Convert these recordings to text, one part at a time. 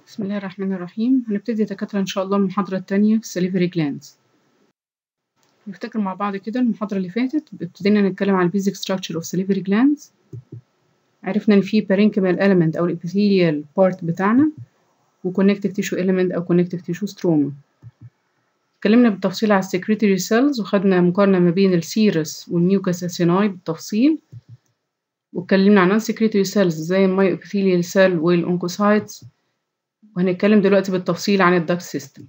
بسم الله الرحمن الرحيم هنبتدي يا دكاترة إن شاء الله المحاضرة التانية في السليفري جلاندز نفتكر مع بعض كده المحاضرة اللي فاتت ابتدينا نتكلم عن البيزك ستراكشر اوف salivary glands عرفنا إن في parenchymal element أو الابيثيليال بارت بتاعنا وconnective tissue element أو connective tissue stroma اتكلمنا بالتفصيل على السكريتري سيلز وخدنا مقارنة ما بين السيرس والميوكس اسيناي بالتفصيل واتكلمنا عن non-secretory cells زي المايوابيثيليال سيل والأونكوسايتس وهنتكلم دلوقتي بالتفصيل عن الدكت سيستم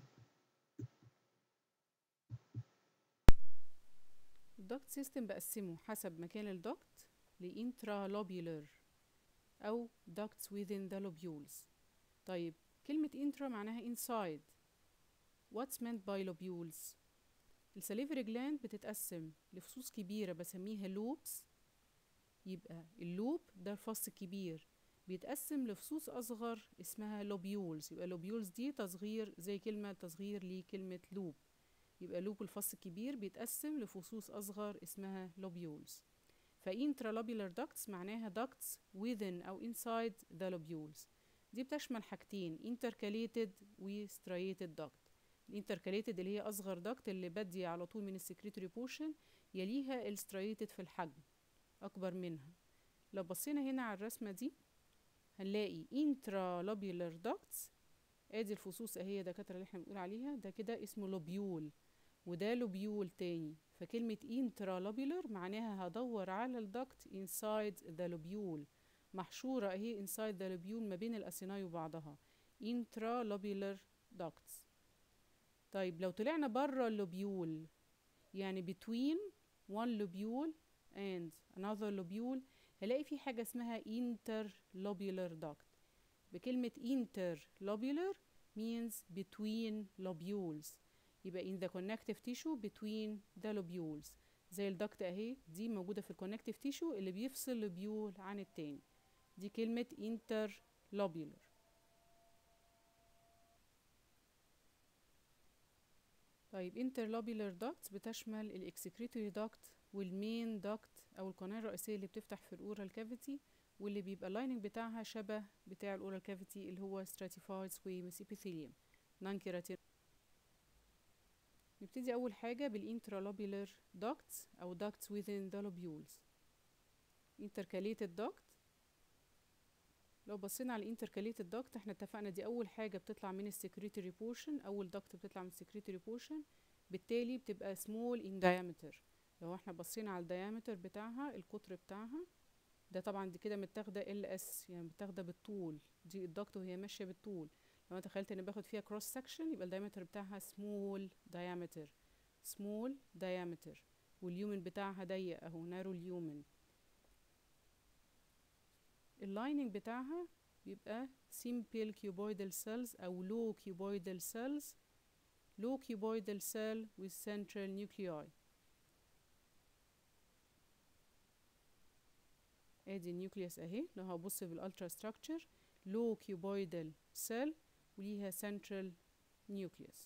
الدكت سيستم بقسمه حسب مكان الدكت لإنترالوبيولر أو ducts within the lobules طيب كلمة intra معناها inside what's meant by lobules السليفري جلاند بتتقسم لفصوص كبيرة بسميها loops يبقى اللوب ده الفص الكبير بيتقسم لفصوص أصغر اسمها لوبيولز يبقى لوبيولز دي تصغير زي كلمة تصغير لكلمة لوب يبقى لوب الفص الكبير بيتقسم لفصوص أصغر اسمها لوبيولز فإنترالوبيولار ducts معناها ducts within أو inside the lobules دي بتشمل حاجتين intercalated و striated duct الانتركاليتد اللي هي أصغر duct اللي بادية على طول من السكريتوري بورشن يليها الستريتد في الحجم أكبر منها لو بصينا هنا على الرسمة دي هنلاقي intralobular ducts ادي الفصوص اهي يا دكاترة اللي احنا بنقول عليها ده كده اسمه لوبيول وده لوبيول تاني فكلمة intralobular معناها هدور على الدكت inside the lobule محشورة اهي inside the lobule ما بين الأسيناي وبعضها intralobular ducts طيب لو طلعنا بره اللوبيول يعني between one lobule and another lobule هلاقي في حاجة اسمها interlobular duct بكلمة interlobular means between lobules يبقى in the connective tissue between the lobules زي الدكت اهي دي موجودة في الكونكتيف تيشو اللي بيفصل لوبيول عن التاني دي كلمة interlobular طيب interlobular ducts بتشمل الاكسكريتوري duct والمين duct او القناه الرئيسيه اللي بتفتح في الاورال كافيتي واللي بيبقى اللايننج بتاعها شبه بتاع الاورال كافيتي اللي هو stratified squamous epithelium non keratin نبتدي اول حاجه بالانترالوبيولار ducts او ducts within the lobules intercalated duct لو بصينا على الانتركاليتد duct احنا اتفقنا دي اول حاجه بتطلع من السكريتوري بورشن اول duct بتطلع من السكريتوري بورشن بالتالي بتبقى small in diameter لو احنا بصينا على الديامتر بتاعها القطر بتاعها ده طبعا دي كده متاخده ال اس يعني متاخده بالطول دي الدكت وهي ماشيه بالطول لو انا تخيلت ان باخد فيها كروس سكشن يبقى الديامتر بتاعها سمول ديامتر سمول ديامتر واليومن بتاعها ضيق اهو نارو اليومن اللايننج بتاعها بيبقى simple cuboidal cells او low cuboidal cells low cuboidal cell with central nuclei ادي النيوكليوس اهي لو هبص بالالترا ستراكشر لو كيوبويدال سيل وليها سنترال نيوكليوس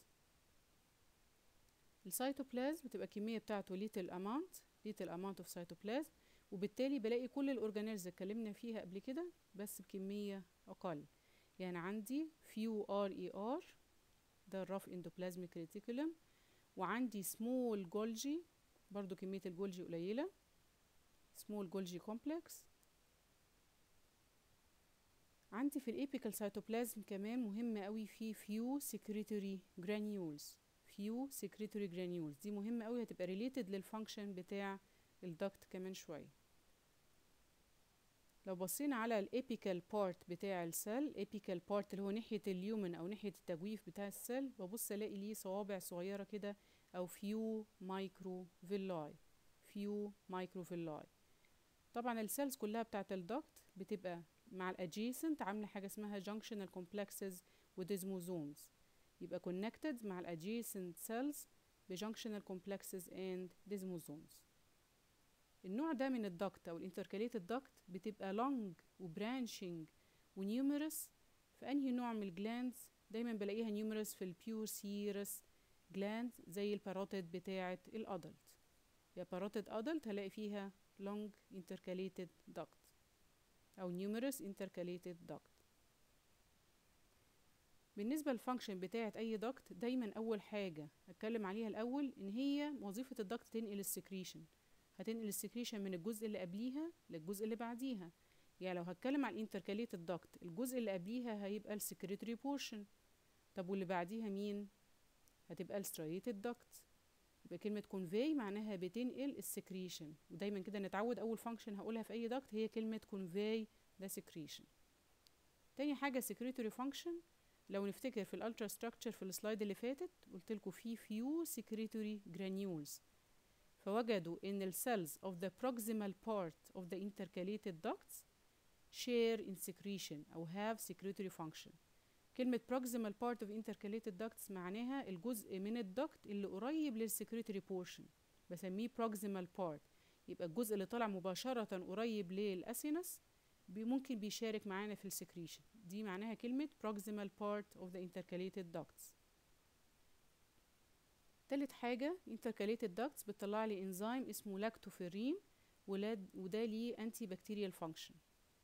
السيتوبلازم بتبقى الكميه بتاعته ليتل اماونت ليتل اماونت اوف سيتوبلازم وبالتالي بلاقي كل الاورجانيلز اتكلمنا فيها قبل كده بس بكميه اقل يعني عندي فيو ار اي ار ده الرف اندوبلازميك ريتيكولم وعندي سمول جولجي برضو كميه الجولجي قليله سمول جولجي كومبلكس عندي في الابيكال سيتوبلازم كمان مهم قوي في فيو سكريتوري جرانيولز فيو سكريتوري جرانيولز دي مهمة قوي هتبقى ريليتد للفانكشن بتاع الدكت كمان شوية لو بصينا على الابيكال بارت بتاع السيل ابيكال بارت اللي هو ناحية اليومن او ناحية التجويف بتاع السيل ببص الاقي ليه صوابع صغيرة كده او فيو مايكرو فيلاي فيو مايكرو فيلاي طبعا السيلز كلها بتاعت الدكت بتبقى مع الادجيسنت عامله حاجه اسمها junctional complexes وديزموزومز يبقى connected مع الادجيسنت سيلز بجunction complexes and desmosomes النوع ده من الدكت او الانتركاليتد دكت بتبقى long وبرانشنج ونيومرس في انهي نوع من الجلاندز دايما بلاقيها نيومرس في البيور سيرس جلاند زي الباروتيد بتاعه الادلت يا باروتيد ادلت هلاقي فيها long intercalated duct أو numerous intercalated duct بالنسبة للفانكشن بتاعة أي دكت دايما أول حاجة أتكلم عليها الأول إن هي وظيفة الدكت تنقل السكريشن هتنقل السكريشن من الجزء اللي قبليها للجزء اللي بعديها يعني لو هتكلم عن الانتركاليتد دكت الجزء اللي قبليها هيبقى السكريتوري بورشن طب واللي بعديها مين هتبقى الستريتد دكت يبقى كلمة convey معناها بتنقل السكريشن ودايما كده نتعود أول فانكشن هقولها في أي دكت هي كلمة convey the secretion تاني حاجة secretory function لو نفتكر في الالترا ستراكشر في السلايد اللي فاتت قلت لكم في few secretory granules فوجدوا ان السيلز of the proximal part of the intercalated ducts share in secretion أو have secretory function كلمة proximal part of intercalated ducts معناها الجزء من الدكت اللي قريب للسكريتوري portion بسميه proximal part يبقى الجزء اللي طالع مباشرة قريب للأسينس ممكن بيشارك معانا في السكريشن دي معناها كلمة proximal part of the intercalated ducts تالت حاجة intercalated ducts بتطلع لي انزيم اسمه لاكتوفيرين وده ليه انتي بكتيريال فانكشن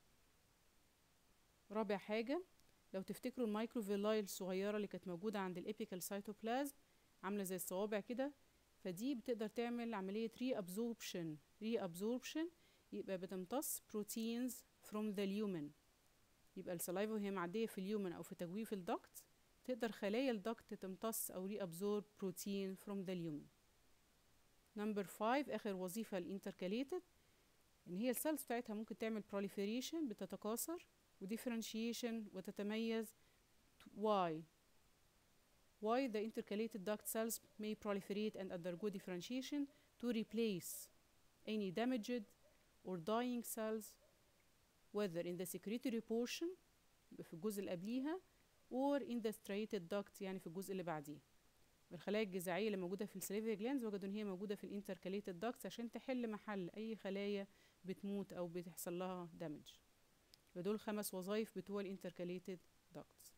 رابع حاجة لو تفتكروا المايكروفيلاي الصغيرة اللي كانت موجودة عند الابيكال سايتوبلازم عاملة زي الصوابع كده فدي بتقدر تعمل عملية ري ابزوربشن ري ابزوربشن يبقى بتمتص بروتينز from the lumen يبقى السلايفا وهي معدية في اليومن أو في تجويف الدكت تقدر خلايا الدكت تمتص أو ري أبزورب بروتين from the lumen نمبر 5 آخر وظيفة الانتركاليتد إن هي السيلز بتاعتها ممكن تعمل proliferation بتتكاثر وديفرنشيشن وتتميز why why the intercalated duct cells may proliferate and undergo differentiation to replace any damaged or dying cells whether in the secretory portion في الجزء اللي قبليها or in the striated duct يعني في الجزء اللي بعديه الخلايا الجذعية اللي موجودة في السليفري جلاندز وجدوا ان هي موجودة في الانتركاليتد ducts عشان تحل محل اي خلايا بتموت او بتحصل لها دامج فدول خمس وظائف بتوع الانتركاليتد ducts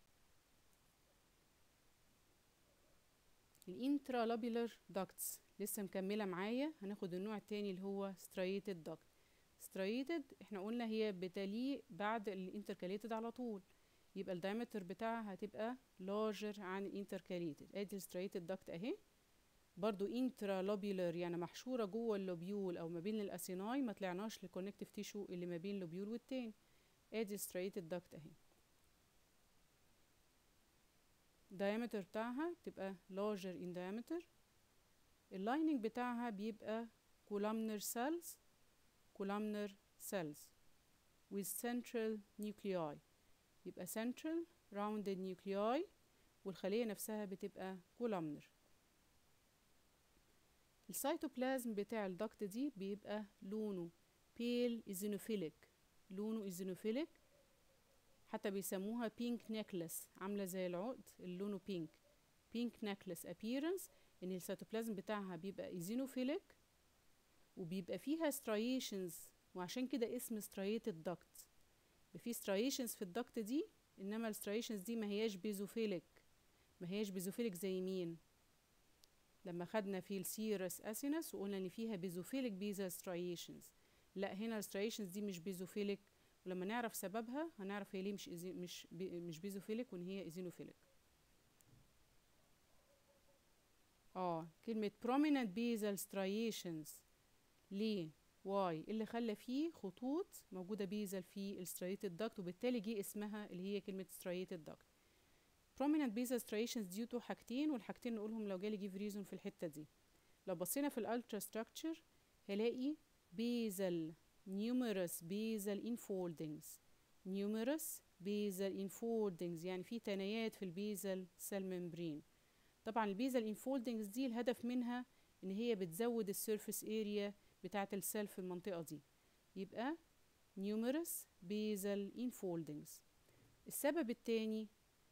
الانترالوبيولار ducts لسه مكملة معايا هناخد النوع التاني اللي هو striated duct striated احنا قلنا هي بتليق بعد الانتركاليتد على طول يبقى الدايمتر بتاعها هتبقى larger عن الانتركاليتد ادي الستريتد داكت اهي برضو انترالوبيولار يعني محشورة جوه اللوبيول او ما بين الاسيناي ما طلعناش للكونكتيف تيشو اللي ما بين اللوبيول والتاني ادي الستريتد داكت اهي الدايمتر بتاعها تبقى larger in diameter اللايننج بتاعها بيبقى columnar cells columnar cells with central nuclei يبقى central rounded nuclei والخلية نفسها بتبقى columnar السيتوبلازم بتاع الدكت دي بيبقى لونه pale eosinophilic لونه eosinophilic حتى بيسموها pink necklace عاملة زي العقد اللي لونه pink pink necklace appearance ان السيتوبلازم بتاعها بيبقى eosinophilic وبيبقى فيها striations وعشان كده اسم striated duct في striations في الدكت دي انما الستريشنز دي ما هياش بيزوفيليك ما هياش بيزوفيليك زي مين لما خدنا في السيرس اسينس وقلنا ان فيها بيزوفيليك بيزا ستريشنز لا هنا الستريشنز دي مش بيزوفيليك ولما نعرف سببها هنعرف هي ليه مش إزي مش بي مش بيزوفيليك وان هي ايزينوفيليك اه كلمة prominent basal striations ليه واي اللي خلى فيه خطوط موجودة بيزل في الستريتد داكت وبالتالي جه اسمها اللي هي كلمة ستريتد داكت prominent basal striations دي تو حاجتين والحاجتين نقولهم لو جالي give reason في الحتة دي لو بصينا في الالترا ستراكشر هلاقي basal numerous basal enfoldings numerous basal enfoldings يعني في تنايات في البيزل سيل ممبرين طبعا البيزل انفولدنجز دي الهدف منها ان هي بتزود السيرفيس اريا بتاعة السيل في المنطقة دي يبقى numerous basal enfoldings السبب التاني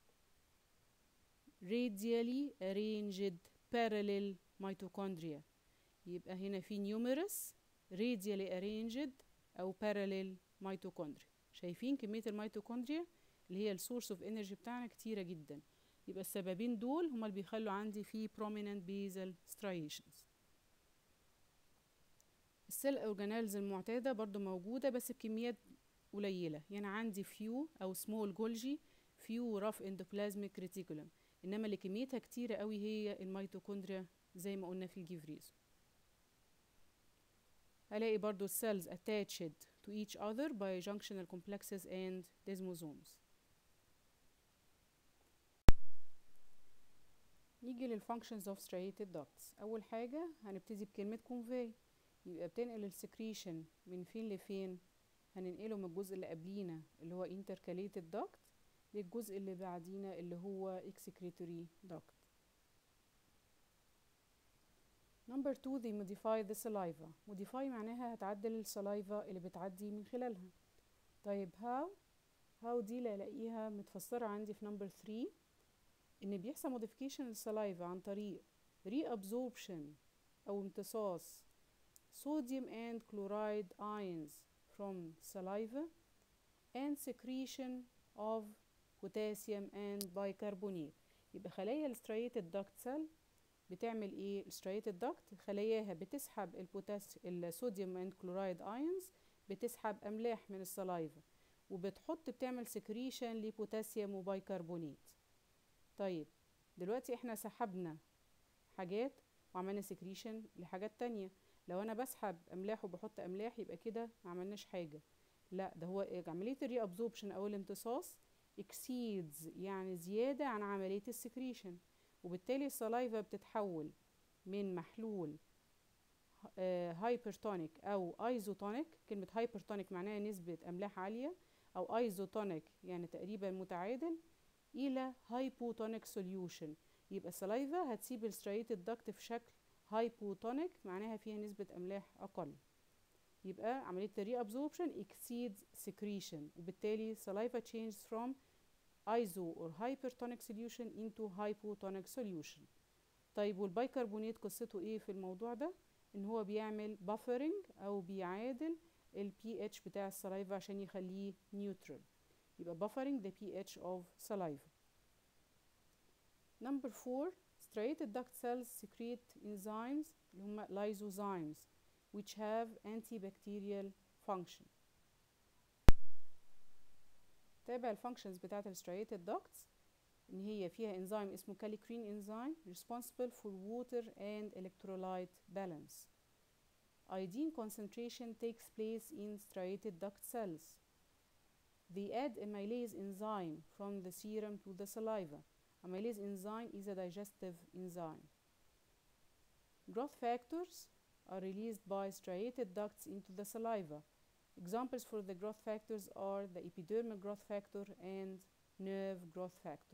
radially arranged parallel mitochondria يبقى هنا في numerous radially arranged أو parallel mitochondria شايفين كمية الميتوكوندريا اللي هي السورس اوف انرجي بتاعنا كتيرة جدا يبقى السببين دول هما اللي بيخلوا عندي في prominent basal striations السيل اورجانيلز المعتادة برضو موجودة بس بكميات قليلة يعني عندي فيو أو سمول جولجي few rough endoplasmic reticulum انما اللي كميتها كتيرة قوي هي الميتوكوندريا زي ما قلنا في الجيفريز هلاقي برضو cells attached to each other by junctional complexes and desmosomes نيجي للfunctions of striated ducts أول حاجة هنبتدي بكلمة convey يبقى بتنقل السكريشن من فين لفين هننقله من الجزء اللي قبلينا اللي هو intercalated duct للجزء اللي بعدينا اللي هو excretory duct number two they modify the saliva modify معناها هتعدل السلايفا اللي بتعدي من خلالها طيب how how دي اللي الاقيها متفسرة عندي في number three ان بيحصل modification للسلايفا عن طريق reabsorption او امتصاص sodium and chloride ions from saliva and secretion of potassium and bicarbonate يبقى خلايا الستريتد duct cell بتعمل ايه الستريتد duct خلاياها بتسحب البوتاس الصوديوم اند كلورايد ايونز بتسحب املاح من السلايفا وبتحط بتعمل سكريشن لبوتاسيوم وبيكربونات طيب دلوقتي احنا سحبنا حاجات وعملنا سكريشن لحاجات تانية لو انا بسحب املاح وبحط املاح يبقى كده ما عملناش حاجه لا ده هو عمليه الري ابزوربشن او الامتصاص exceeds يعني زياده عن عمليه السكريشن وبالتالي السلايفا بتتحول من محلول هايبرتونيك او ايزوتونيك كلمه هايبرتونيك معناها نسبه املاح عاليه او ايزوتونيك يعني تقريبا متعادل الى هايبوتونيك سوليوشن يبقى السلايفا هتسيب الستريتد دكت في شكل هايبوتونيك معناها فيها نسبة أملاح أقل يبقى عملية الري absorption exceeds secretion وبالتالي saliva changes from iso or hypertonic solution into hypotonic solution طيب والبيكربونات قصته ايه في الموضوع ده ان هو بيعمل buffering او بيعادل ال pH بتاع السلايفا عشان يخليه neutral يبقى buffering the pH of saliva number four striated duct cells secrete enzymes اللي هم lysozymes which have antibacterial function تابع الفانكشنز بتاعت الستريتد ducts ان هي فيها انزيم اسمه كاليكرين انزيم responsible for water and electrolyte balance iodine concentration takes place in striated duct cells they add amylase enzyme from the serum to the saliva amylase enzyme is a digestive enzyme growth factors are released by striated ducts into the saliva Examples for the growth factors are the epidermal growth factor and nerve growth factor.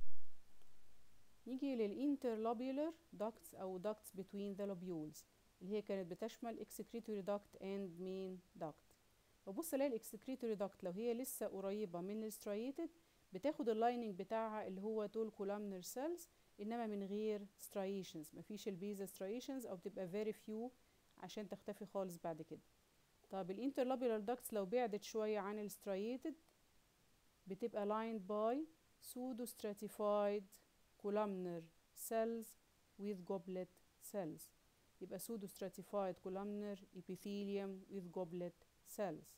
نيجي للinterlobular ducts أو ducts between the lobules اللي هي كانت بتشمل excretory duct and main duct. ببص الاقي excretory duct لو هي لسه قريبة من الستريتد بتاخد اللايننج بتاعها اللي هو طول columnar cells إنما من غير striations مفيش البيزا striations أو بتبقى very few عشان تختفي خالص بعد كده. طب الانترلوبيولار داكتس لو بعدت شوية عن الستريتد بتبقى lined by pseudo stratified columnar cells with goblet cells يبقى pseudo stratified columnar epithelium with goblet cells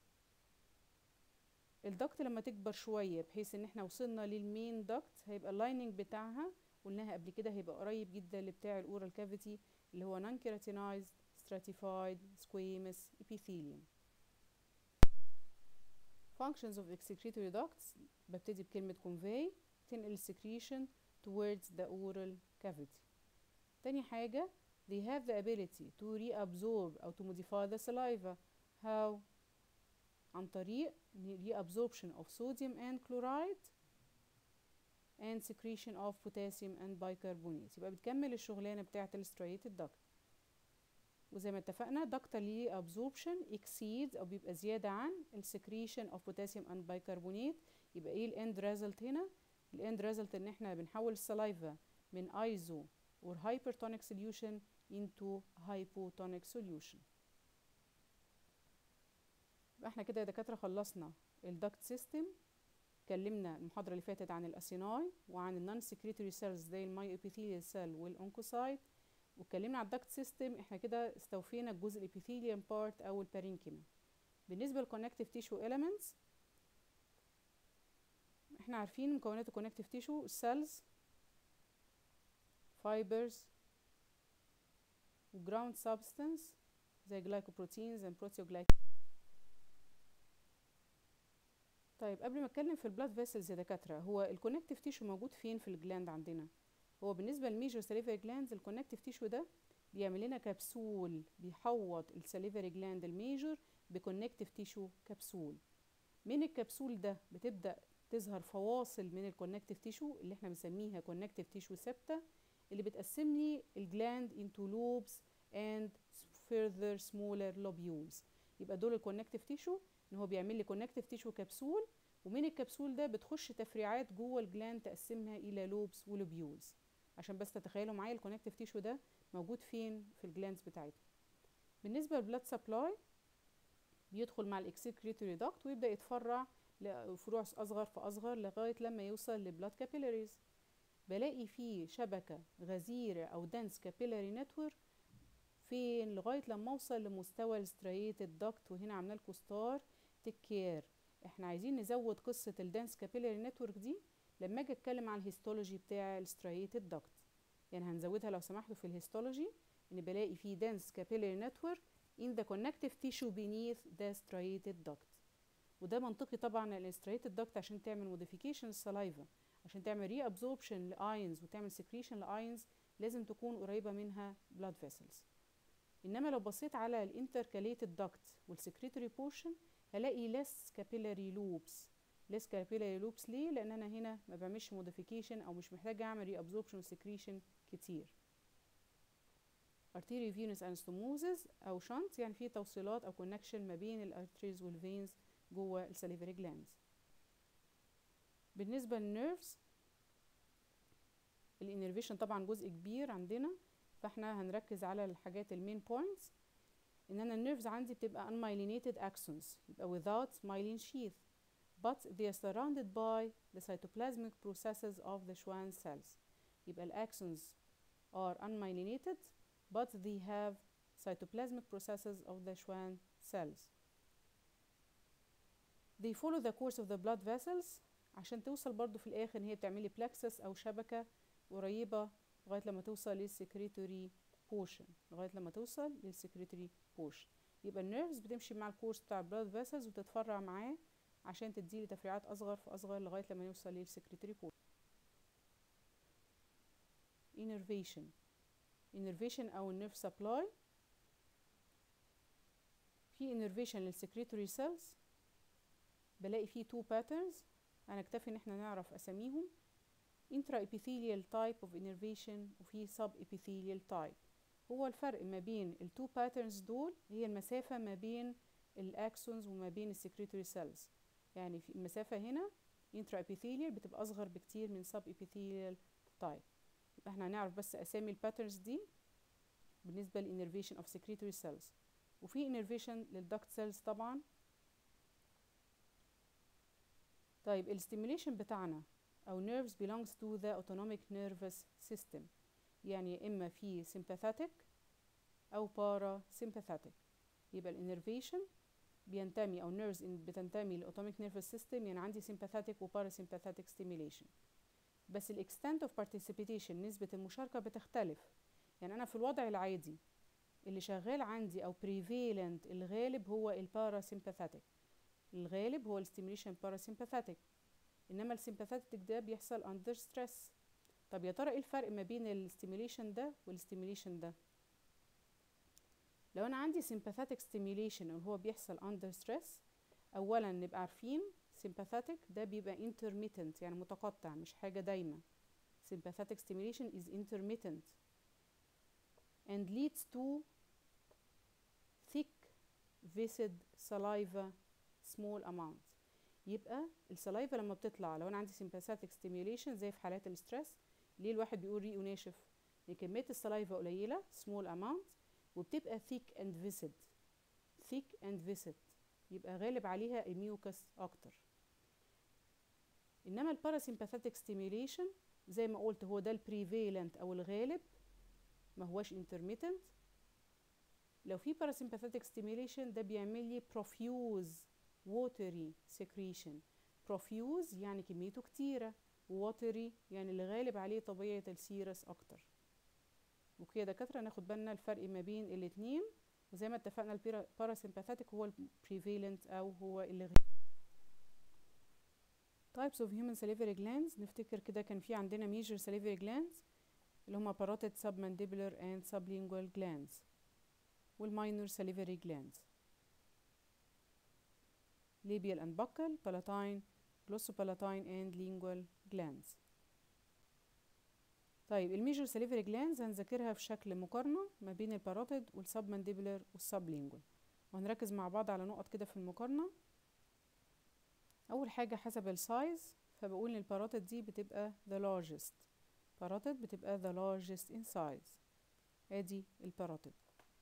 الدكت لما تكبر شوية بحيث ان احنا وصلنا للمين دكت هيبقى اللايننج بتاعها قلناها قبل كده هيبقى قريب جدا لبتاع الاورال كافيتي اللي هو non keratinized stratified squamous epithelium. Functions of excretory ducts ببتدي بكلمة convey تنقل secretion towards the oral cavity. تاني حاجة they have the ability to reabsorb أو to modify the saliva. How? عن طريق reabsorption of sodium and chloride and secretion of potassium and bicarbonate. يبقى بتكمل الشغلانة بتاعة الستريتد duct. وزي ما اتفقنا ductal absorption exceeds او بيبقى زيادة عن ال secretion of potassium and bicarbonate يبقى ايه الاند result هنا الاند result ان احنا بنحول السلايفا من iso or hypertonic solution into hypotonic solution يبقى احنا كده يا دكاترة خلصنا الدكت سيستم اتكلمنا المحاضرة اللي فاتت عن الاسيناي وعن النون سكريتوري سيلز زي الماي ابيثيليال سيل والانكوسايت واتكلمنا على الدكت سيستم احنا كده استوفينا الجزء الابيثيليوم بارت او البارينكيما بالنسبه للكونكتيف تيشو اليمنتس احنا احنا عارفين مكونات الكونكتيف تيشو السيلز فايبرز وجراوند سبستانس زي جلايكوبروتينز and proteoglycan طيب قبل ما اتكلم في البلاد فيسلز يا دكاتره هو الكونكتيف تيشو موجود فين في الجلاند عندنا هو بالنسبه للميجر ساليفري جلاندز الكونكتيف تيشو ده بيعمل لنا كبسول بيحوط الساليفري جلاند الميجر بكونكتيف تيشو كبسول من الكبسول ده بتبدا تظهر فواصل من الكونكتيف تيشو اللي احنا بنسميها كونكتيف تيشو سبتا اللي بتقسم لي الجلاند into lobes and further smaller lobules يبقى دول الكونكتيف تيشو ان هو بيعمل لي كونكتيف تيشو كبسول ومن الكبسول ده بتخش تفريعات جوه الجلاند تقسمها الى لوبس ولوبيولز عشان بس تتخيلوا معايا الكونكتيف تيشو ده موجود فين في الجلاندز بتاعتنا بالنسبه للبلاد سبلاي بيدخل مع الاكسكريتوري داكت ويبدا يتفرع لفروع اصغر فاصغر لغايه لما يوصل لبلاد كابيلاريز بلاقي فيه شبكه غزيره او دنس كابيلاري نتورك فين لغايه لما اوصل لمستوى الستريتد داكت وهنا عامله لكم ستار تيك كير احنا عايزين نزود قصه الدنس كابيلاري نتورك دي لما اجي اتكلم عن الهيستولوجي بتاع الستريتد داكت يعني هنزودها لو سمحتوا في الهيستولوجي ان بلاقي فيه dense capillary network in the connective tissue beneath the striated duct وده منطقي طبعا لان striated duct عشان تعمل modification السلايفا عشان تعمل reabsorption لاينز وتعمل secretion لاينز لازم تكون قريبة منها blood vessels انما لو بصيت على الانتركاليتد duct والسكريتوري portion هلاقي less capillary loops less capillary loops ليه لان انا هنا ما بعملش modification او مش محتاجه اعمل reabsorption وسكريشن كتير artery venous anastomosis او شنط يعني في توصيلات او connection ما بين الارتريز والفينز جوه السليفري جلاندز بالنسبه للنيرفز الانرفيشن طبعا جزء كبير عندنا فاحنا هنركز على الحاجات المين بوينتس ان انا النيرفز عندي بتبقى unmyelinated axons يبقى without myelin sheath but they are surrounded by the cytoplasmic processes of the Schwann cells يبقى الأكسونز are unmyelinated but they have cytoplasmic processes of the Schwann cells they follow the course of the blood vessels عشان توصل برضو في الآخر إن هي بتعملي plexus أو شبكة قريبة لغاية لما توصل للسكريتوري portion لغاية لما توصل للسكريتوري portion يبقى النيرفز بتمشي مع الكورس بتاع البلاد فيسلز وتتفرع معاه عشان تديلي تفريعات اصغر فاصغر لغايه لما يوصل للسكريتوري بول innervation innervation او النيرف سبلاي في innervation للسكريتوري سيلز بلاقي فيه two patterns انا اكتفي ان احنا نعرف اساميهم intraepithelial type of innervation وفي subepithelial type هو الفرق ما بين التو باترنز دول هي المسافة ما بين الاكسونز وما بين السكريتوري سيلز يعني في المسافة هنا intraepithelial بتبقى أصغر بكتير من subepithelial type يبقى احنا هنعرف بس أسامي الباترنز دي بالنسبة للإنرفيشن of secretory cells وفي innervation للduct cells طبعا طيب الستيميليشن بتاعنا أو nerves belongs to the autonomic nervous system يعني يا إما في sympathetic أو parasympathetic يبقى الانرفيشن بينتمي او nerves بتنتمي للاوتوميك نيرفس سيستم يعني عندي sympathetic و parasympathetic stimulation بس ال extent of participation نسبة المشاركة بتختلف يعني أنا في الوضع العادي اللي شغال عندي أو prevalent الغالب هو ال parasympathetic الغالب هو ال stimulation parasympathetic إنما ال sympathetic ده بيحصل under stress طب يا ترى ايه الفرق ما بين ال stimulation ده وال stimulation ده لو انا عندي sympathetic stimulation اللي هو بيحصل under stress اولا نبقى عارفين sympathetic ده بيبقى intermittent يعني متقطع مش حاجة دايمة sympathetic stimulation is intermittent and leads to thick viscid saliva small amount يبقى السلايفا لما بتطلع لو انا عندي sympathetic stimulation زي في حالات الستريس ليه الواحد بيقول ريقه ناشف لان كميه السلايفا قليله small amount وبتبقى thick and viscid thick and viscid يبقى غالب عليها الميوكس اكتر انما الباراسيمباثيك ستيميوليشن زي ما قلت هو ده البريفالنت او الغالب ما هوش intermittent لو في parasympathetic stimulation ده بيعمل لي profuse watery secretion profuse يعني كميته كتيرة watery يعني اللي غالب عليه طبيعة السيرس أكتر وكده دكاترة ناخد بالنا الفرق ما بين الاتنين وزي ما اتفقنا الباراسيمباثيك هو البريفالنت أو هو اللي غالب types of human salivary glands نفتكر كده كان في عندنا major salivary glands اللي هما parotid submandibular and sublingual glands والminor salivary glands labial and buccal palatine glossopalatine and lingual glands طيب الميجر salivary glands هنذاكرها في شكل مقارنة ما بين الباروتيد والسبمانديبولار والسبلينجوال وهنركز مع بعض على نقط كده في المقارنة أول حاجة حسب السايز فبقول إن الباروتيد دي بتبقى the largest باروتيد بتبقى the largest in size ادي الباروتيد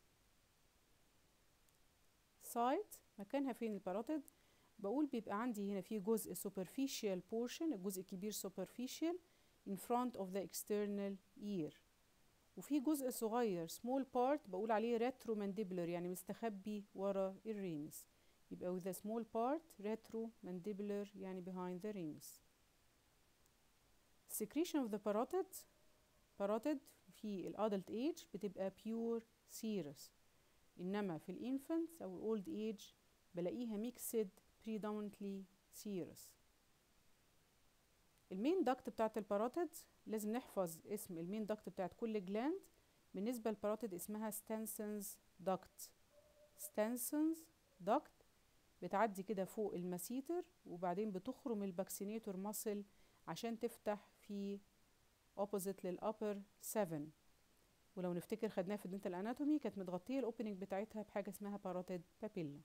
سايت مكانها فين الباروتيد بقول بيبقى عندي هنا في جزء superficial portion الجزء الكبير superficial in front of the external ear وفي جزء صغير small part بقول عليه retromandibular يعني مستخبي ورا الريمس يبقى with a small part retromandibular يعني behind the ramus secretion of the parotid parotid في ال adult age بتبقى pure serous إنما في ال infants أو ال old age بلاقيها mixed predominantly serous المين دكت بتاعت الباراتيد لازم نحفظ اسم المين دكت بتاعت كل جلاند بالنسبة للباراتيد اسمها ستانسنز دكت ستانسنز دكت بتعدي كده فوق المسيتر وبعدين بتخرم الباكسينيتور ماسل عشان تفتح في opposite للأبر 7 ولو نفتكر خدناها في الدنتال اناتومي كانت متغطية الاوبننج بتاعتها بحاجة اسمها باراتيد بابيلا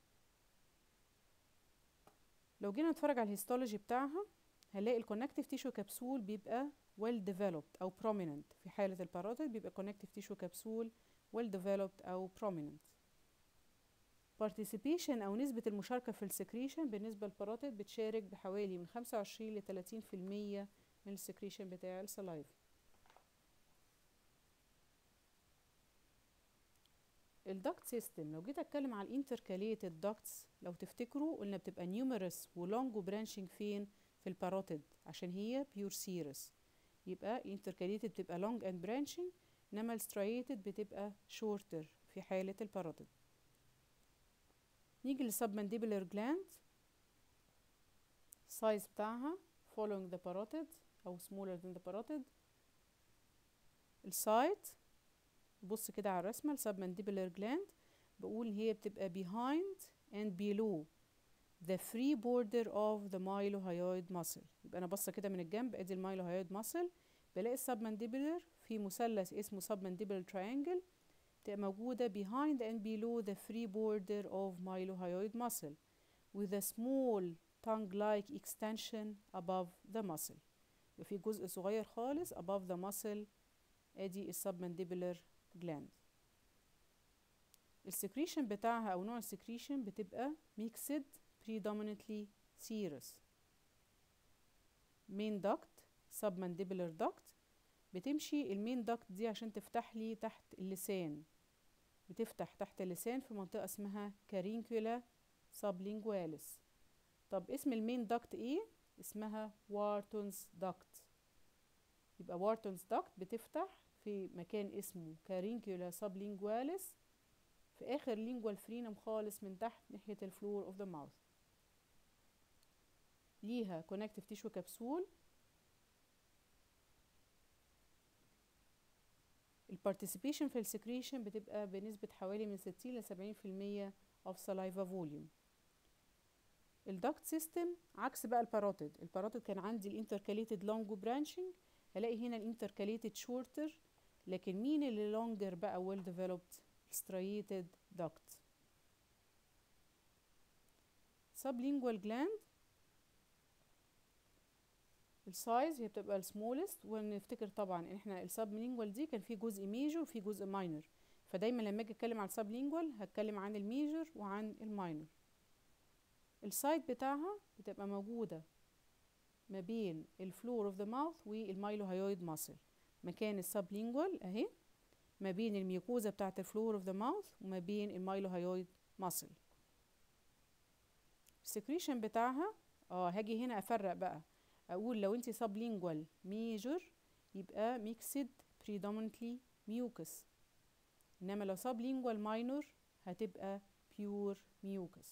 لو جينا نتفرج على الهيستولوجي بتاعها هنلاقي الكونكتيف تيشو كبسول بيبقى well developed أو prominent في حالة الباراتيد بيبقى connective tissue كبسول well developed أو prominent participation أو نسبة المشاركة في السكريشن بالنسبة للباراتيد بتشارك بحوالي من 25 ل 30% من السكريشن بتاع السلايف الدكت سيستم لو جيت اتكلم على الانتركاليتد داكتس لو تفتكروا قلنا بتبقى نيوميرس ولونج وبرانشنج فين في الباروتيد عشان هي بيور سيرس يبقى intercalated بتبقى long and branching انما الستريتد بتبقى shorter في حالة الباروتيد نيجي للسبمنديبولار جلاند السايز بتاعها following the parotid أو smaller than the parotid السايت بص كده على الرسمة السبمنديبولار جلاند بقول هي بتبقى behind and below the free border of the mylohyoid muscle يبقى انا باصه كده من الجنب ادي المايلوهايود muscle بلاقي السبمنديبولار في مثلث اسمه submandibular triangle تبقى موجودة behind and below the free border of mylohyoid muscle with a small tongue-like extension above the muscle يبقى في جزء صغير خالص above the muscle ادي السبمنديبولار gland السكريشن بتاعها او نوع السكريشن بتبقى mixed predominantly serous main duct submandibular duct بتمشي المين duct دي عشان تفتح لي تحت اللسان بتفتح تحت اللسان في منطقة اسمها caricula sublingualis طب اسم المين duct ايه؟ اسمها Wharton's duct يبقى Wharton's duct بتفتح في مكان اسمه caricula sublingualis في آخر lingual frenum خالص من تحت ناحية الفلور of the mouth ليها connective tissue كبسول البارتيسيبيشن في السكريشن بتبقى بنسبة حوالي من 60 ل 70% of saliva volume الدكت سيستم عكس بقى الباروتيد الباروتيد كان عندي الانتركاليتد لونج برانشنج هلاقي هنا الانتركاليتد شورتر لكن مين اللي لونجر بقى ويل ديفلوبد striated duct sublingual gland السايز هي بتبقى السمولست ونفتكر طبعا ان احنا السبلينجوال دي كان في جزء ميجر وفي جزء ماينر فدايما لما اجي اتكلم عن السبلينجوال هتكلم عن الميجر وعن الماينر السايد بتاعها بتبقى موجودة ما بين الفلور اوف ذا ماوث والمايلوهايويد ماسل مكان السبلينجوال اهي ما بين الميوكوزا بتاعة الفلور اوف ذا ماوث وما بين المايلوهايويد ماسل السكريشن بتاعها اه هاجي هنا افرق بقى اقول لو انت sublingual major يبقى mixed predominantly mucus انما لو sublingual minor هتبقى pure mucus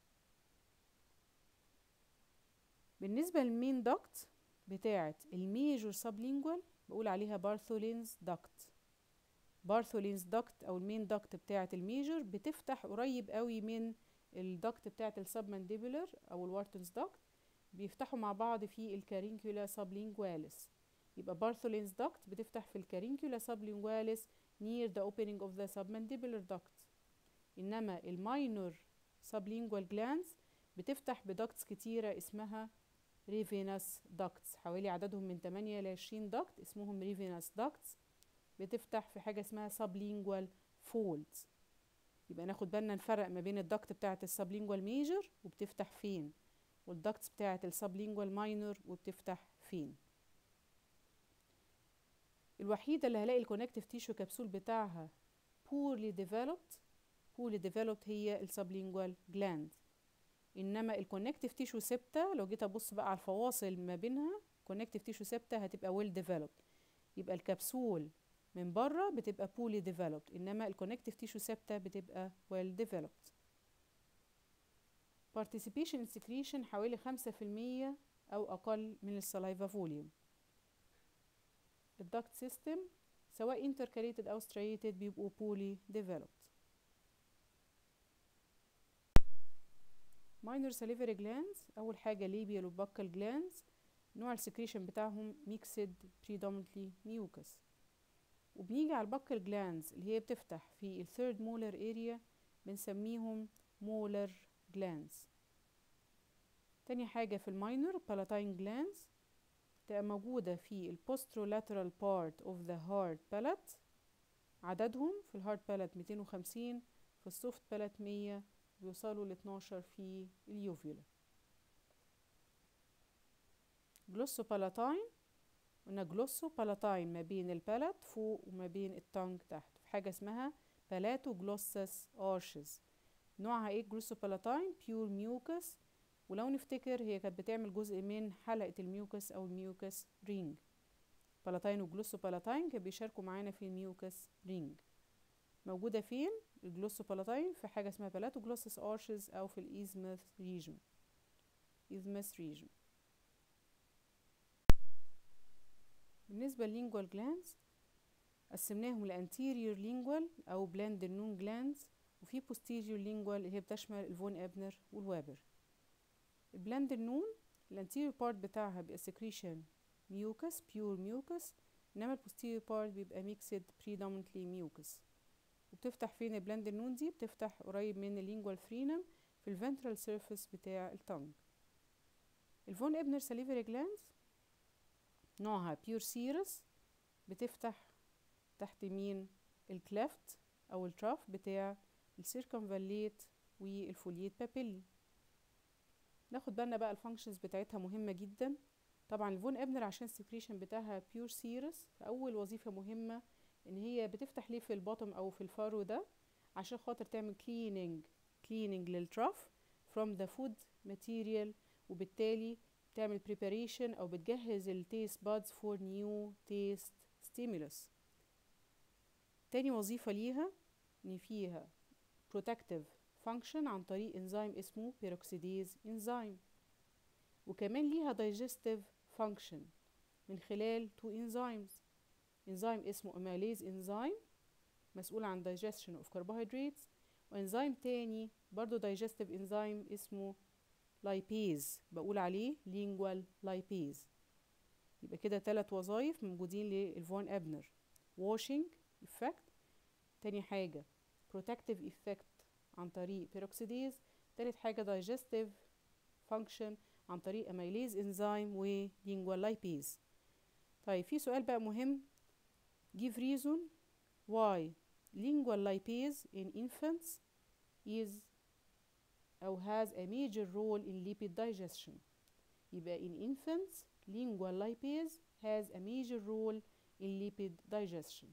بالنسبة للمين دكت بتاعة الميجور sublingual بقول عليها بارثولينز دكت بارثولينز دكت او المين دكت بتاعة الميجور بتفتح قريب قوي من الدكت بتاعة السبمنديبولر او الوارتنز دكت بيفتحوا مع بعض في الكارينكولا سبلينجواليس يبقى بارثولينز دكت بتفتح في الكارينكولا سبلينجواليس near the opening of the submandibular duct انما الماينور sublingual glands بتفتح بدكتس كتيرة اسمها ريفينس داكتس حوالي عددهم من 8 ل 20 داكت اسمهم ريفينس داكتس بتفتح في حاجة اسمها sublingual folds يبقى ناخد بالنا نفرق ما بين الدكت بتاعة السبلينجوال ميجر وبتفتح فين والدكتس بتاعة السبلينجوال ماينور وبتفتح فين الوحيدة اللي هلاقي الكونكتيف تيشو كبسول بتاعها poorly developed poorly developed هي السبلينجوال جلاند انما الكونكتيف تيشو ثابته لو جيت ابص بقى على الفواصل ما بينها كونكتيف تيشو ثابته هتبقى ويل ديفلوبد يبقى الكبسول من بره بتبقى بولي ديفلوبد انما الكونكتيف تيشو ثابته بتبقى ويل ديفلوبد participation in secretion حوالي خمسة في المية أو أقل من السلايفا فوليوم الدكت سيستم سواء intercalated أو striated بيبقوا poorly developed minor salivary glands أول حاجة labial و buccal glands نوع السكريشن بتاعهم mixed predominantly mucus وبنيجي على البكال glands اللي هي بتفتح في الثيرد molar area بنسميهم molar glands تاني حاجة في الماينر palatine glands تبقى موجودة في ال posterolateral part of the hard palate عددهم في الهارد بالات 250 في السوفت بالات 100 بيوصلوا ل 12 في اليوفيولا جلوسو بالاتاين قلنا جلوسو بالاتاين ما بين البالات فوق وما بين التانج تحت في حاجة اسمها بالاتو جلوسس ارشز نوعها ايه جلوسو بالاتاين بيور ميوكس ولو نفتكر هي كانت بتعمل جزء من حلقة الميوكس او الميوكس رينج بالاتاين وجلوسو بالاتاين كانوا بيشاركوا معانا في الميوكس رينج موجودة فين الجلوسو بالاتاين في حاجة اسمها بالاتو جلوسس ارشز او في الايزمث ريجن ايزمث ريجن بالنسبة لللينجوال جلاندز قسمناهم لانتيريور لينجوال او بلاند النون جلاندز وفي بوستيريور لينجوال اللي هي بتشمل الفون ابنر والوابر البلاند النون الانتيريور بارت بتاعها بيبقى سكريشن ميوكس بيور ميوكس انما البوستيريور بارت بيبقى ميكسد predominantly ميوكس وبتفتح فين البلاند النون دي بتفتح قريب من اللينجوال فرينم في الفنترال سيرفيس بتاع التونج الفون ابنر ساليفري جلاندز نوعها بيور سيرس بتفتح تحت مين الكلافت او التراف بتاع السيركمفاليت والفوليت بابيلي ناخد بالنا بقى الفانكشنز بتاعتها مهمة جدا طبعا الفون ابنر عشان السكريشن بتاعها بيور سيرس فاول وظيفة مهمة ان هي بتفتح ليه في البوتوم او في الفارو ده عشان خاطر تعمل cleaning cleaning للتراف from the food material وبالتالي بتعمل preparation او بتجهز التيست buds for new taste stimulus تاني وظيفة ليها ان فيها protective function عن طريق انزيم اسمه peroxidase enzyme وكمان ليها digestive function من خلال two enzymes انزيم اسمه amylase enzyme مسؤول عن digestion of carbohydrates وانزيم تاني برضو digestive enzyme اسمه لايبيز بقول عليه lingual lipase يبقى كده تلات وظايف موجودين للفون ابنر washing effect تاني حاجة protective effect عن طريق peroxidase تالت حاجة digestive function عن طريق amylase enzyme و lingual lipase طيب في سؤال بقى مهم give reason why lingual lipase in infants is أو has a major role in lipid digestion يبقى in infants lingual lipase has a major role in lipid digestion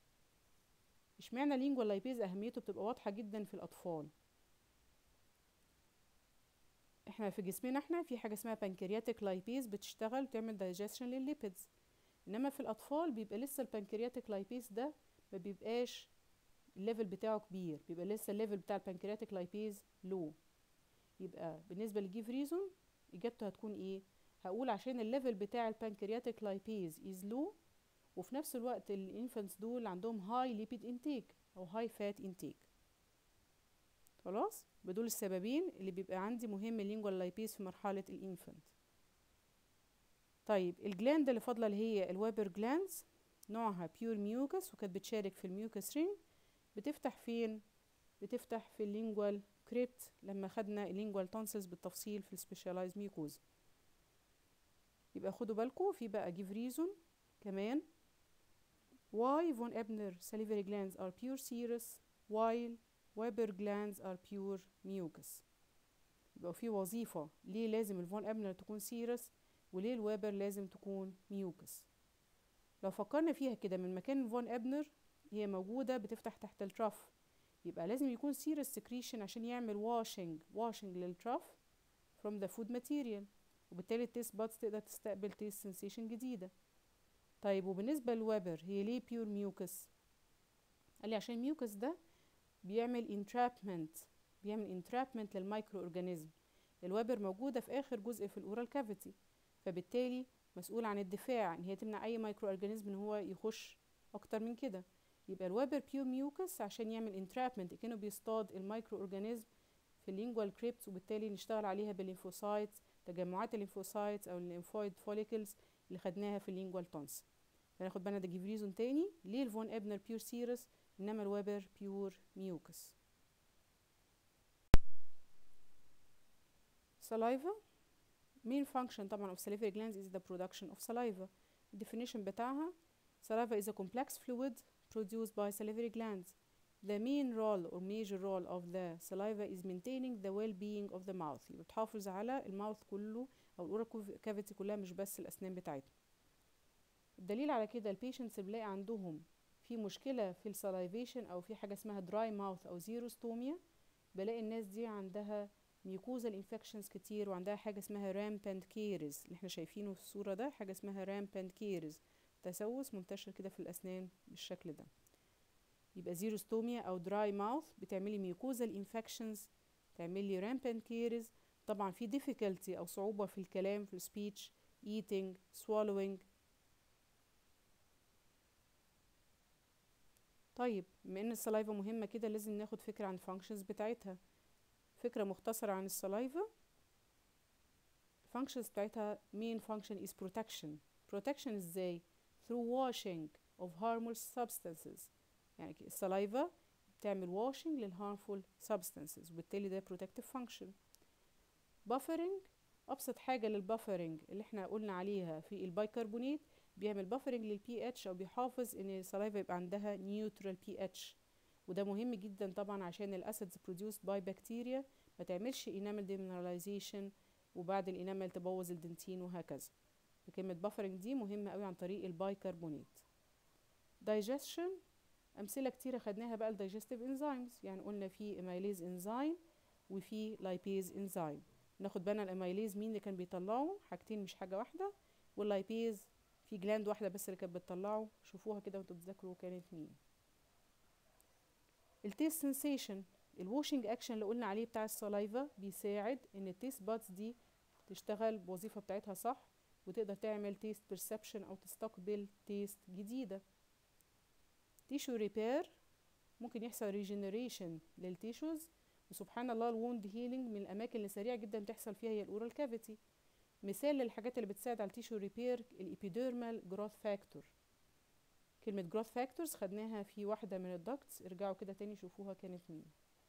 اشمعنى lingual lipase أهميته بتبقى واضحة جدا في الأطفال احنا في جسمنا احنا في حاجه اسمها بانكرياتيك لايبيز بتشتغل وتعمل دايجيشن للليبيدز انما في الاطفال بيبقى لسه البانكرياتيك لايبيز ده ما بيبقاش الليفل بتاعه كبير بيبقى لسه الليفل بتاع البانكرياتيك لايبيز لو يبقى بالنسبه لجيف ريزون اجابته هتكون ايه هقول عشان الليفل بتاع البانكرياتيك لايبيز از لو وفي نفس الوقت الانفانتس دول عندهم هاي ليبيد انتيك او هاي فات انتيك خلاص بدول السببين اللي بيبقى عندي مهم اللينجوال لايبيز في مرحله الانفانت طيب الجلاند اللي فاضله اللي هي الويبر جلاندز نوعها بيور ميوكس وكانت بتشارك في الميوكس رينج بتفتح فين بتفتح في اللينجوال كريبت لما خدنا اللينجوال تونسلز بالتفصيل في السبيشالايز ميوكوز يبقى خدوا بالكم في بقى give reason كمان why von Ebner salivary glands are pure serous while Weber glands are pure mucus يبقى في وظيفة ليه لازم الفون ابنر تكون سيرس وليه الويبر لازم تكون ميوكس لو فكرنا فيها كده من مكان الفون ابنر هي موجودة بتفتح تحت الترف يبقى لازم يكون سيرس سكريشن عشان يعمل واشنج واشنج للترف from the food material وبالتالي التيست بادز تقدر تستقبل تيست سنسيشن جديدة طيب وبالنسبة للويبر هي ليه بيور ميوكس قال لي عشان الميوكس ده بيعمل انترابمنت بيعمل انترابمنت للمايكرو اورجانيزم الويبر موجودة في آخر جزء في الأورال كافيتي فبالتالي مسؤول عن الدفاع ان هي تمنع اي مايكرو اورجانيزم ان هو يخش اكتر من كده يبقى الويبر بيور ميوكس عشان يعمل انترابمنت كانه بيصطاد المايكرو اورجانيزم في اللينجوال كريبتس وبالتالي نشتغل عليها بالليمفوسايتس تجمعات الليمفوسايتس او الليمفويد فوليكلز اللي خدناها في اللينجوال تونس فناخد بالنا ده جيف ريزون تاني ليه الفون ابنر بيور سيرس انما الويبر بيور ميوكس saliva main function طبعا of salivary glands is the production of saliva definition بتاعها saliva is a complex fluid produced by salivary glands the main role or major role of the saliva is maintaining the well-being of the mouth يبقى بتحافظ على الماوث كله او الاورال كافيتي كلها مش بس الاسنان بتاعتنا الدليل على كده البيشنتس اللي بلاقي عندهم في مشكلة في السلايفيشن او في حاجة اسمها دراي ماوث او زيروستوميا بلاقي الناس دي عندها ميوكوزال انفكشنز كتير وعندها حاجة اسمها رامباند كيرز اللي احنا شايفينه في الصورة ده حاجة اسمها رامباند كيرز تسوس منتشر كده في الأسنان بالشكل ده يبقى زيروستوميا أو دراي ماوث بتعملي ميوكوزال انفكشنز تعملي رامباند كيرز طبعا في difficulty أو صعوبة في الكلام في السبيتش eating swallowing طيب بما ان السلايفا مهمة كده لازم ناخد فكرة عن الفانكشنز بتاعتها فكرة مختصرة عن السلايفا functions بتاعتها main function is protection protection ازاي through washing of harmful substances يعني السلايفا بتعمل washing للharmful substances وبالتالي ده protective function buffering ابسط حاجة للبافرنج اللي احنا قلنا عليها في البيكربونات بيعمل بافرنج للبي اتش او بيحافظ ان السلايفا يبقى عندها نيوترال بي اتش وده مهم جدا طبعا عشان الاسيدز produced باي بكتيريا ما تعملش انامل ديمينراليزيشن وبعد الانامل تبوظ الدنتين وهكذا فكلمة بافرنج دي مهمة قوي عن طريق البايكربونات digestion أمثلة كتيرة خدناها بقى الدايجستيف انزيمز يعني قلنا في اميليز انزيم وفي لايبيز انزيم ناخد بالنا الاميليز مين اللي كان بيطلعه حاجتين مش حاجة واحدة واللايبيز في جلاند واحدة بس اللي كانت بتطلعه شوفوها كده وانتوا بتذاكروا كانت مين التيست سنسيشن الواشنج اكشن اللي قلنا عليه بتاع السلايفا بيساعد ان التيست بادز دي تشتغل بوظيفة بتاعتها صح وتقدر تعمل تيست بيرسبشن او تستقبل تيست جديدة تيشو ريبير ممكن يحصل ريجنريشن للتيشوز وسبحان الله الووند هيلينج من الاماكن اللي سريع جدا تحصل فيها هي الاورال كافيتي مثال للحاجات اللي بتساعد على التيشو ريبير الابيديرمال جروث فاكتور كلمة جروث فاكتورز خدناها في واحدة من الدكتس ارجعوا كده تاني شوفوها كانت مين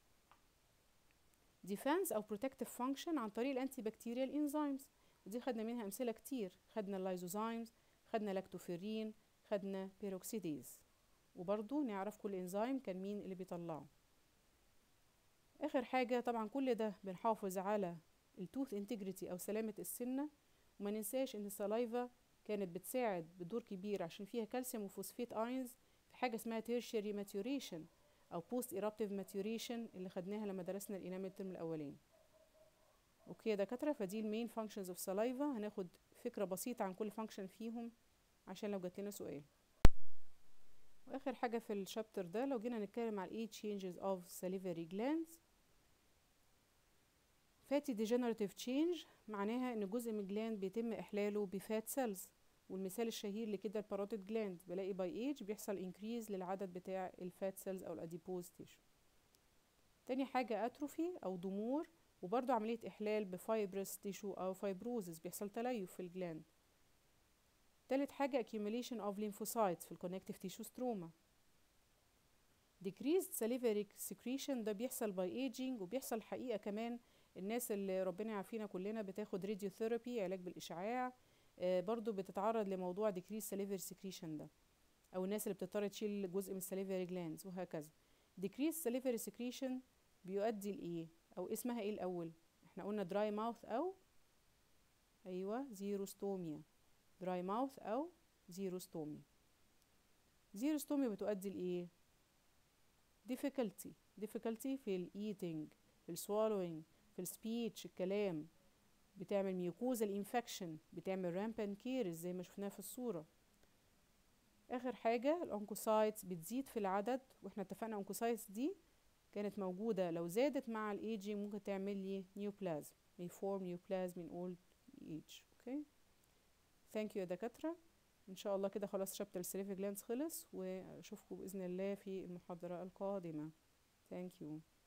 ديفانس او protective function عن طريق الانتي بكتيريال انزيمز ودي خدنا منها امثله كتير خدنا اللايزوزايمز خدنا لاكتوفيرين خدنا بيروكسيديز وبرضو نعرف كل انزيم كان مين اللي بيطلعه اخر حاجه طبعا كل ده بنحافظ على التوث انتجريتي او سلامه السنه وما ننساش ان السلايفا كانت بتساعد بدور كبير عشان فيها كالسيوم وفوسفيت اينز في حاجه اسمها تيرشري ماتيوريشن او بوست ايرابتيف ماتيوريشن اللي خدناها لما درسنا الانامل الترم الاولاني اوكي يا دكاترة فدي المين functions of saliva هناخد فكرة بسيطة عن كل function فيهم عشان لو جات لنا سؤال واخر حاجة في الشابتر ده لو جينا نتكلم على ايه changes of salivary glands fatty degenerative change معناها ان جزء من الجلاند بيتم احلاله بفات سيلز والمثال الشهير لكده الباروتيد جلاند بلاقي باي ايج بيحصل انكريز للعدد بتاع الفات سيلز او الاديبوز تيشو تاني حاجة اتروفي او ضمور وبرضه عملية احلال بفايبرس تيشو او فايبروزس بيحصل تليف في الجلاند تالت حاجة accumulation of lymphocytes في الكونكتيف تيشو ستروما decreased salivary secretion ده بيحصل by aging وبيحصل حقيقة كمان الناس اللي ربنا يعافينا كلنا بتاخد راديوثيرابي علاج بالإشعاع آه برضو بتتعرض لموضوع decreased salivary secretion ده أو الناس اللي بتضطر تشيل جزء من salivary glands وهكذا decreased salivary secretion بيؤدي لإيه أو اسمها إيه الأول احنا قلنا dry mouth أو أيوة زيروستوميا dry mouth أو زيروستوميا زيروستوميا بتؤدي لإيه difficulty difficulty في ال eating في ال swallowing في ال speech الكلام بتعمل ميوكوزا الانفكشن بتعمل رامبان كيرز زي ما شفناها في الصورة آخر حاجة الأونكوسايتس بتزيد في العدد واحنا اتفقنا الأونكوسايتس دي كانت موجودة لو زادت مع الايجينج ممكن تعمل لي نيوبلازم may form neoplasm in old age اوكي ثانك يو يا دكاترة ان شاء الله كده خلاص شابتر السليفي جلانس خلص واشوفكم باذن الله في المحاضرة القادمة ثانك يو